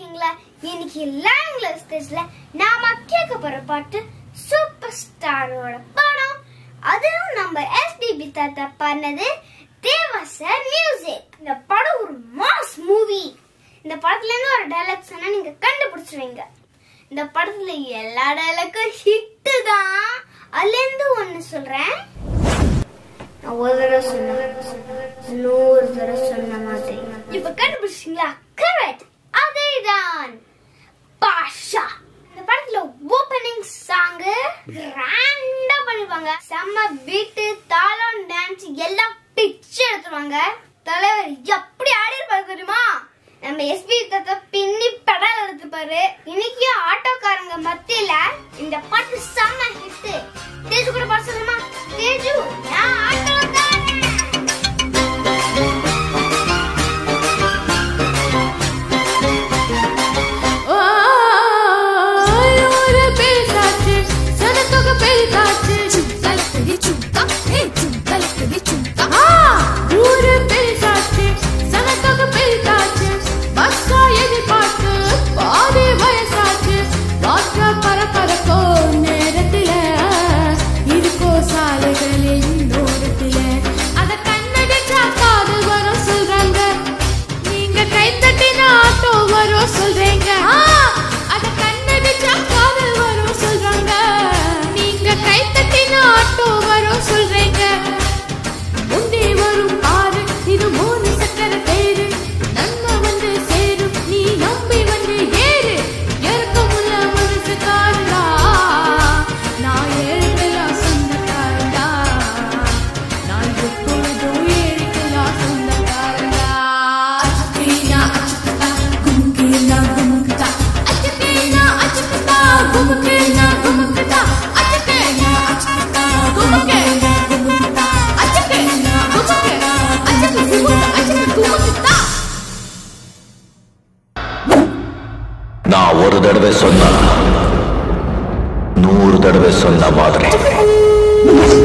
இருக்கீங்களா இன்னைக்கு லாங்குவேஜ் ஸ்டேஜ்ல நாம கேட்க போற பாட்டு சூப்பர் ஸ்டாரோட படம் அதுவும் நம்ம எஸ்டிபி தாத்தா பண்ணது தேவா சார் மியூசிக் இந்த படம் ஒரு மாஸ் மூவி இந்த படத்துல இருந்து ஒரு டைலாக் சொன்னா நீங்க கண்டுபிடிச்சிருவீங்க இந்த படத்துல எல்லா டைலாக்கும் ஹிட் தான் அதுல இருந்து ஒண்ணு சொல்றேன் நான் ஒரு தடவை சொன்ன நூறு தடவை சொன்ன மாதிரி இப்ப கண்டுபிடிச்சிங்களா கரெக்ட் அதேதான் பாஷா இந்த படத்துல ஓபனிங் சாங் கிராண்டா பண்ணிருப்பாங்க செம்ம பீட்டு தாளம் டான்ஸ் எல்லாம் பிச்சு எடுத்துருவாங்க தலைவர் எப்படி ஆடி இருப்பாரு தெரியுமா நம்ம எஸ்பி தத்த பின்னி பெடல் எடுத்துப்பாரு இன்னைக்கு ஆட்டோக்காரங்க மத்தியில இந்த பாட்டு செம்ம ஹிட் தேஜு கூட பாட சொல்லுமா தேஜு நான் ஆட்டோக்காரன் ஒரு பேசாச்சு சனத்தொகை பெரிதாச்சு ஊரு பெரிதாச்சு சனத்தொகை பெரிதாச்சு பஸ்ஸா எதிர்பார்த்து பாதி வயசாச்சு வாக்க பரபரக்கோ நேரத்தில இருக்கோ சாலைகளின் ஓரத்தில அத கண்ணடிச்சா காதல் வரும் சொல்றாங்க நீங்க கை தட்டினா ஆட்டோ வரும் சொல்றீங்க அத கண்ணடிச்சா காதல் வரும் சொல்றாங்க நீங்க கை தட்டினா ஆட்டோ வரும் சொல்றீங்க முன்னே வரும் ஆறு இது மூணு சக்கர தேரு நன்மை வந்து சேரும் நீ நம்பி வந்து ஏறு இறக்கமுள்ள மனசு காருடா நான் ஏழுக்கெல்லாம் சொந்தக்காரண்டா நான் எப்பொழுதும் ஏழுக்கெல்லாம் சொந்தக்காரண்டா அச்சுக்கீனா அச்சுக்கா குமுக்கீனா குமுக்கா அச்சுக்கீனா அச்சுக்கா குமுக்கீனா குமுக்கா அச்சுக்கீனா அச்சுக்கா குமுக்கீனா குமுக்கா அச்சுக்கீனா குமுக்கா அச்சுக்கீனா அச்சுக்கா குமுக்கா நான் ஒரு தடவை சொன்னா நூறு தடவை சொன்ன மாதிரி